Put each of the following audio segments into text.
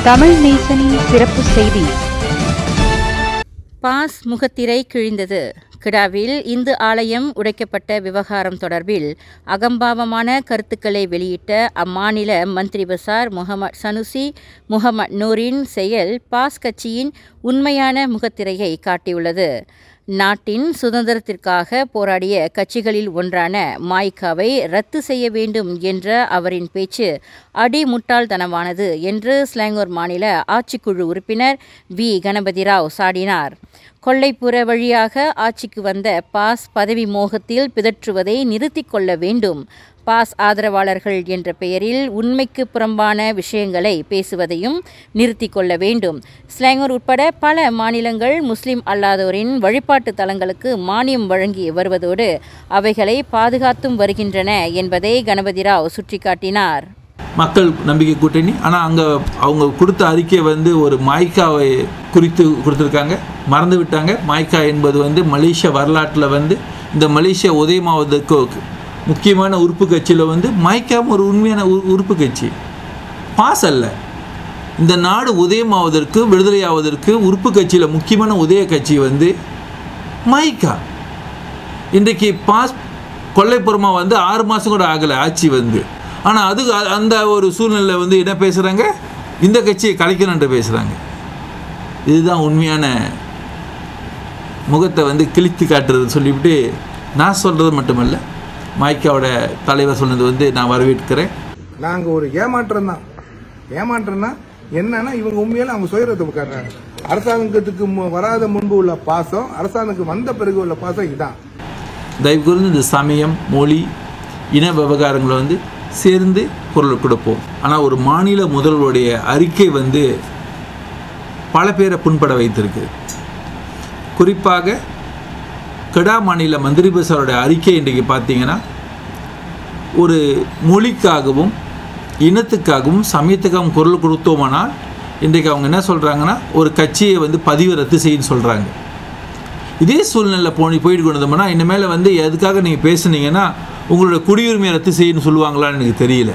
தமிழ் நேசனின் சிறப்பு செய்தி பாஸ் முகத்திரை கிழிந்தது கிடாவில் இந்து ஆலயம் உடைக்கப்பட்ட விவகாரம் தொடர்பில் அகம்பாவமான கருத்துக்களை வெளியிட்ட அம்மாநில மந்திரி பசார் முகமது சனுசி முகமது நூரின் செயல் பாஸ் கட்சியின் உண்மையான முகத்திரையை காட்டியுள்ளது நாட்டின் சுதந்திரத்திற்காக போராடிய கட்சிகளில் ஒன்றான மாய்காவை ரத்து செய்ய வேண்டும் என்ற அவரின் பேச்சு அடிமுட்டாள்தனமானது என்று ஸ்லாங்கூர் மாநில ஆட்சிக்குழு உறுப்பினர் வி கணபதி ராவ் சாடினார் கொல்லைப்புற வழியாக ஆட்சிக்கு வந்த பாஸ் பதவி மோகத்தில் பிதற்றுவதை நிறுத்திக் கொள்ள வேண்டும் பாஸ் ஆதரவாளர்கள் என்ற பெயரில் உண்மைக்கு புறம்பான விஷயங்களை பேசுவதையும் நிறுத்திக் கொள்ள வேண்டும் ஸ்லாங்கூர் உட்பட பல மாநிலங்கள் முஸ்லிம் அல்லாதோரின் வழிபாட்டு தலங்களுக்கு மானியம் வழங்கி வருவதோடு அவைகளை பாதுகாத்தும் வருகின்றன என்பதை கணபதி ராவ் சுட்டிக்காட்டினார் மக்கள் நம்பிக்கை கூட்டணி ஆனால் அங்கே அவங்க கொடுத்த அறிக்கை வந்து ஒரு மாய்க்காவை குறித்து கொடுத்துருக்காங்க மறந்து விட்டாங்க மாய்க்கா என்பது வந்து மலேசிய வரலாற்றில் வந்து இந்த மலேசியா உதயமாவதற்கு முக்கியமான உறுப்பு கட்சியில் வந்து மாய்க்காவும் ஒரு உண்மையான உறு- உறுப்பு கட்சி பாஸ் அல்ல இந்த நாடு உதயமாவதற்கு விடுதலையாவதற்கு உறுப்பு கட்சியில் முக்கியமான உதய கட்சி வந்து மாய்க்கா இன்றைக்கு பாஸ் கொல்லைப்புறமாக வந்து ஆறு மாதம் கூட ஆகலை ஆட்சி வந்து ஆனால் அது அ- அந்த ஒரு சூழ்நிலை வந்து என்ன பேசுகிறாங்க இந்த கட்சியை கலைக்கணுன்ற பேசுகிறாங்க இதுதான் உண்மையான முகத்தை வந்து கிழித்து காட்டுறது சொல்லிவிட்டு நான் சொல்கிறது மட்டுமல்ல மாய்க்காவோட தலைவர் சொன்னது வந்து நான் வரவேற்கிறேன் நாங்க ஒரு ஏமாற்றம் தான் ஏமாற்றம்னா என்னன்னா இவங்க உண்மையில அவங்க சுயரத்தை உட்கார்றாங்க அரசாங்கத்துக்கு மு- வராத முன்பு உள்ள பாசம் அரசாங்கத்துக்கு வந்த பிறகு உள்ள பாசம் இதான் தயவு கூர்ந்து இந்த சமயம் மொழி இன விவகாரங்களை வந்து சேர்ந்து குரல் கொடுப்போம் ஆனால் ஒரு மாநில முதல்வருடைய அறிக்கை வந்து பல பேரை புண்பட வைத்திருக்கு குறிப்பாக கெடா மாநில மந்திரி பசாரோட அறிக்கை இன்றைக்கு பார்த்தீங்கன்னா ஒரு மொழிக்காகவும் இனத்துக்காகவும் சமயத்துக்காகவும் குரல் கொடுத்தோமானால் இன்றைக்கு அவங்க என்ன சொல்கிறாங்கன்னா ஒரு கட்சியை வந்து பதிவு ரத்து செய்யுன்னு சொல்கிறாங்க இதே சூழ்நிலை போய் போயிட்டு கொண்டு வந்தோம்னா இனிமேல் வந்து எதுக்காக நீங்கள் பேசுனீங்கன்னா உங்களோட குடியுரிமையை ரத்து செய்யணும்னு சொல்லுவாங்களான்னு எனக்கு தெரியல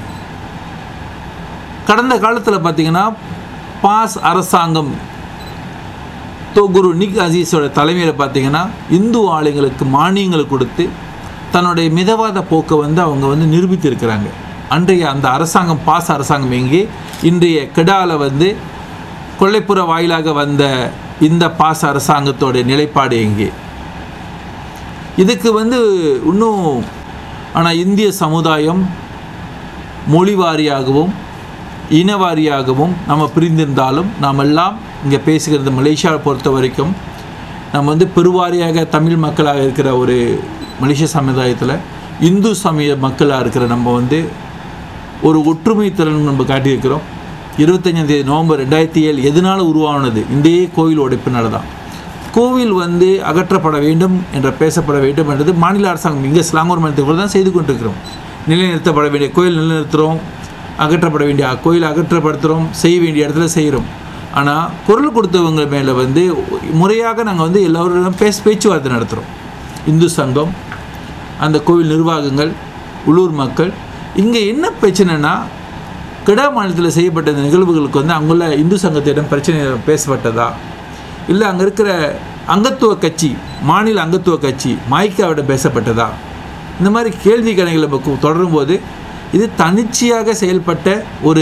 கடந்த காலத்தில் பார்த்தீங்கன்னா பாஸ் அரசாங்கம் குரு நிக் அசீஸோட தலைமையில் பார்த்தீங்கன்னா இந்து ஆளுங்களுக்கு மானியங்கள் கொடுத்து தன்னுடைய மிதவாத போக்கை வந்து அவங்க வந்து நிரூபித்திருக்கிறாங்க அன்றைய அந்த அரசாங்கம் பாஸ் அரசாங்கம் எங்கே இன்றைய கெடால வந்து கொல்லைப்புற வாயிலாக வந்த இந்த பாஸ் அரசாங்கத்தோட நிலைப்பாடு எங்கே இதுக்கு வந்து இன்னும் ஆனால் இந்திய சமுதாயம் மொழி வாரியாகவும் இன வாரியாகவும் நம்ம பிரிந்திருந்தாலும் நாம் எல்லாம் இங்கே பேசுகிறது மலேசியாவை பொறுத்த வரைக்கும் நம்ம வந்து பெருவாரியாக தமிழ் மக்களாக இருக்கிற ஒரு மலேசிய சமுதாயத்தில் இந்து சமய மக்களாக இருக்கிற நம்ம வந்து ஒரு ஒற்றுமை திறன் நம்ம காட்டியிருக்கிறோம் இருபத்தஞ்சாம் தேதி நவம்பர் ரெண்டாயிரத்தி ஏழு எதனால் உருவானது இந்த கோயில் உடைப்பினால தான் கோவில் வந்து அகற்றப்பட வேண்டும் என்ற பேசப்பட வேண்டும் என்றது மாநில அரசாங்கம் இங்கே ஸ்லாங்கூர் மாநிலத்தில் தான் செய்து கொண்டிருக்கிறோம் நிலைநிறுத்தப்பட வேண்டிய கோயில் நிலைநிறுத்துகிறோம் அகற்றப்பட வேண்டிய கோயில் அகற்றப்படுத்துகிறோம் செய்ய வேண்டிய இடத்துல செய்கிறோம் ஆனால் குரல் கொடுத்தவங்க மேலே வந்து முறையாக நாங்கள் வந்து எல்லோரிடம் பேச பேச்சுவார்த்தை நடத்துகிறோம் இந்து சங்கம் அந்த கோவில் நிர்வாகங்கள் உள்ளூர் மக்கள் இங்கே என்ன பிரச்சனைனா கிடா மாநிலத்தில் செய்யப்பட்ட இந்த நிகழ்வுகளுக்கு வந்து அங்குள்ள இந்து சங்கத்திடம் பிரச்சனை பேசப்பட்டதா இல்லை அங்கே இருக்கிற அங்கத்துவ கட்சி மாநில அங்கத்துவ கட்சி மாய்க்காவிடம் பேசப்பட்டதா இந்த மாதிரி கேள்வி கணைகளை நம்ம கு- தொடரும்போது இது தனிச்சையாக செயல்பட்ட ஒரு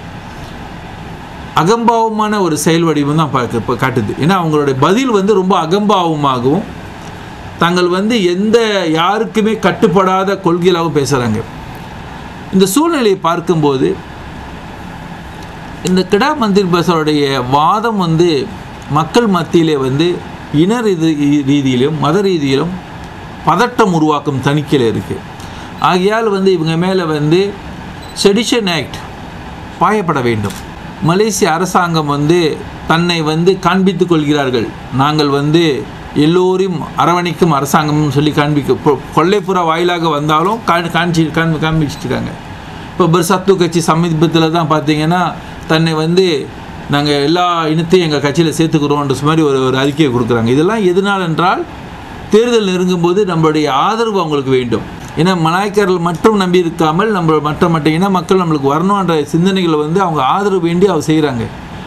அகம்பாவமான ஒரு செயல் வடிவம் தான் பார்க்க இப்போ காட்டுது ஏன்னா அவங்களுடைய பதில் வந்து ரொம்ப அகம்பாவமாகவும் தாங்கள் வந்து எந்த யாருக்குமே கட்டுப்படாத கொள்கையிலாகவும் பேசுகிறாங்க இந்த சூழ்நிலையை பார்க்கும்போது இந்த கிடா மந்திர் பஸோடைய வாதம் வந்து மக்கள் மத்தியிலே வந்து இன ரீதி ரீதியிலும் மத ரீதியிலும் பதட்டம் உருவாக்கும் தணிக்கையில் இருக்குது ஆகையால் வந்து இவங்க மேலே வந்து செடிஷன் ஆக்ட் பாயப்பட வேண்டும் மலேசிய அரசாங்கம் வந்து தன்னை வந்து காண்பித்துக் கொள்கிறார்கள் நாங்கள் வந்து எல்லோரையும் அரவணைக்கும் அரசாங்கம்னு சொல்லி காண்பிக்க கொ- கொல்லைப்புற வாயிலாக வந்தாலும் காண் காண்பி காண்பி காண்பிச்சிருக்காங்க இப்போ பெர்சத்து கட்சி சமீபத்தில் தான் பார்த்தீங்கன்னா தன்னை வந்து நாங்கள் எல்லா இனத்தையும் எங்கள் கட்சியில் சேர்த்துக்கிறோன்ற மாதிரி ஒரு ஒரு அறிக்கையை கொடுக்குறாங்க இதெல்லாம் எதனால் என்றால் தேர்தல் நெருங்கும்போது நம்மளுடைய ஆதரவு அவங்களுக்கு வேண்டும் ஏன்னா மலாய்க்கர்கள் மட்டும் நம்பி இருக்காமல் நம்ம மற்ற மற்ற இன மக்கள் நம்மளுக்கு வரணுன்ற சிந்தனைகளை வந்து அவங்க ஆதரவு வேண்டி அவங்க செய்கிறாங்க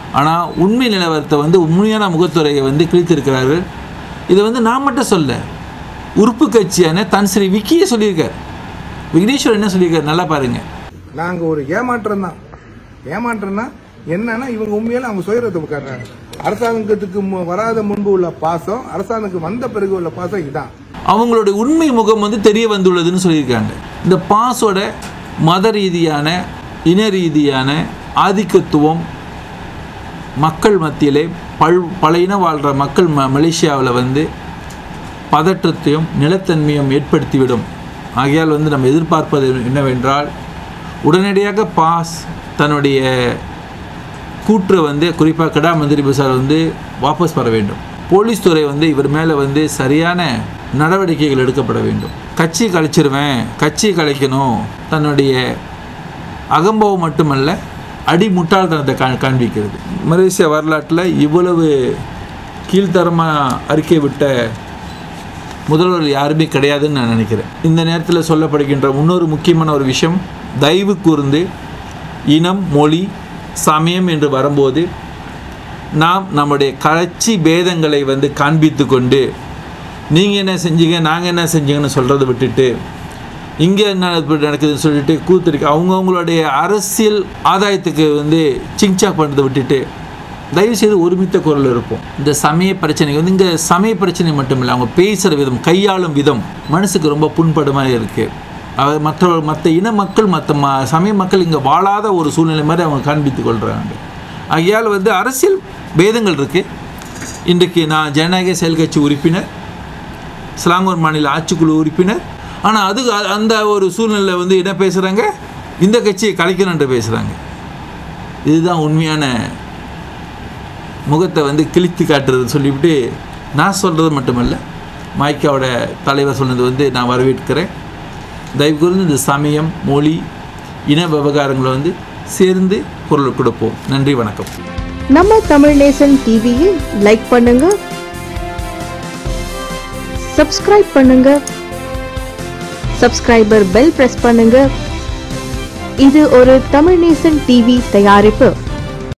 ஆனால் உண்மை நிலவரத்தை வந்து உண்மையான முகத்துறையை வந்து கிழித்திருக்கிறார்கள் இதை வந்து நான் மட்டும் சொல்ல உறுப்பு கட்சியான தன் ஸ்ரீ விக்கியே சொல்லியிருக்கார் விக்னேஸ்வர் என்ன சொல்லியிருக்காரு நல்லா பாருங்க நாங்க ஒரு ஏமாற்றம் தான் ஏமாற்றம்னா என்னன்னா இவங்க உண்மையில அவங்க சுயரத்தை உட்கார்றாங்க அரசாங்கத்துக்கு மு- வராத முன்பு உள்ள பாசம் அரசாங்கத்துக்கு வந்த பிறகு உள்ள பாசம் இதான் அவங்களுடைய உண்மை முகம் வந்து தெரிய வந்துள்ளதுன்னு சொல்லியிருக்காங்க இந்த பாஸோட மத ரீதியான இன ரீதியான ஆதிக்கத்துவம் மக்கள் மத்தியிலே பல் பல இனம் வாழ்கிற மக்கள் ம மலேசியாவில் வந்து பதற்றத்தையும் நிலத்தன்மையும் ஏற்படுத்திவிடும் ஆகையால் வந்து நம்ம எதிர்பார்ப்பது என்னவென்றால் உடனடியாக பாஸ் தன்னுடைய கூற்று வந்து குறிப்பாக கிடா மந்திரி பசார் வந்து வாபஸ் பெற வேண்டும் போலீஸ் துறை வந்து இவர் மேலே வந்து சரியான நடவடிக்கைகள் எடுக்கப்பட வேண்டும் கட்சி கலைச்சிருவேன் கட்சி கலைக்கணும் தன்னுடைய அகம்பவம் மட்டுமல்ல அடி முட்டாள்தனத்தை கா காண்பிக்கிறது மலேசியா வரலாற்றில் இவ்வளவு கீழ்த்தரமாக அறிக்கை விட்ட முதல்வர் யாருமே கிடையாதுன்னு நான் நினைக்கிறேன் இந்த நேரத்தில் சொல்லப்படுகின்ற இன்னொரு முக்கியமான ஒரு விஷயம் தயவு கூர்ந்து இனம் மொழி சமயம் என்று வரும்போது நாம் நம்முடைய கட்சி பேதங்களை வந்து காண்பித்து கொண்டு நீங்கள் என்ன செஞ்சீங்க நாங்கள் என்ன செஞ்சீங்கன்னு சொல்கிறத விட்டுட்டு இங்கே என்ன இப்படி நடக்குதுன்னு சொல்லிட்டு கூத்துருக்கு அவங்கவுங்களுடைய அரசியல் ஆதாயத்துக்கு வந்து சிங்சாக் பண்ணுறதை விட்டுட்டு தயவுசெய்து ஒருமித்த குரல் இருப்போம் இந்த சமய பிரச்சனைக்கு வந்து இங்கே சமய பிரச்சனை மட்டும் இல்லை அவங்க பேசுகிற விதம் கையாளும் விதம் மனசுக்கு ரொம்ப புண்படுமாக இருக்குது அது மற்ற மற்ற இன மக்கள் மற்ற ம சமய மக்கள் இங்கே வாழாத ஒரு சூழ்நிலை மாதிரி அவங்க காண்பித்து கொள்கிறாங்க ஆகையால் வந்து அரசியல் பேதங்கள் இருக்குது இன்றைக்கு நான் ஜனநாயக செயல் கட்சி உறுப்பினர் சிலாங்கூர் மாநில ஆட்சிக்குழு உறுப்பினர் ஆனால் அது அ- அந்த ஒரு சூழ்நிலை வந்து என்ன பேசுகிறாங்க இந்த கட்சியை கலைக்கணுன்ற பேசுகிறாங்க இதுதான் உண்மையான முகத்தை வந்து கிழித்து காட்டுறது சொல்லிவிட்டு நான் சொல்கிறது மட்டுமல்ல மாய்க்காவோட தலைவர் சொன்னது வந்து நான் வரவேற்கிறேன் தயவு கூர்ந்து இந்த சமயம் மொழி இன விவகாரங்களை வந்து சேர்ந்து குரல் கொடுப்போம் நன்றி வணக்கம் நம்ம தமிழ் நேசன் டிவியை லைக் பண்ணுங்க சப்ஸ்கிரைப் பண்ணுங்க சப்ஸ்கிரைபர் பெல் பிரஸ் பண்ணுங்க இது ஒரு தமிழ் நேசன் டிவி தயாரிப்பு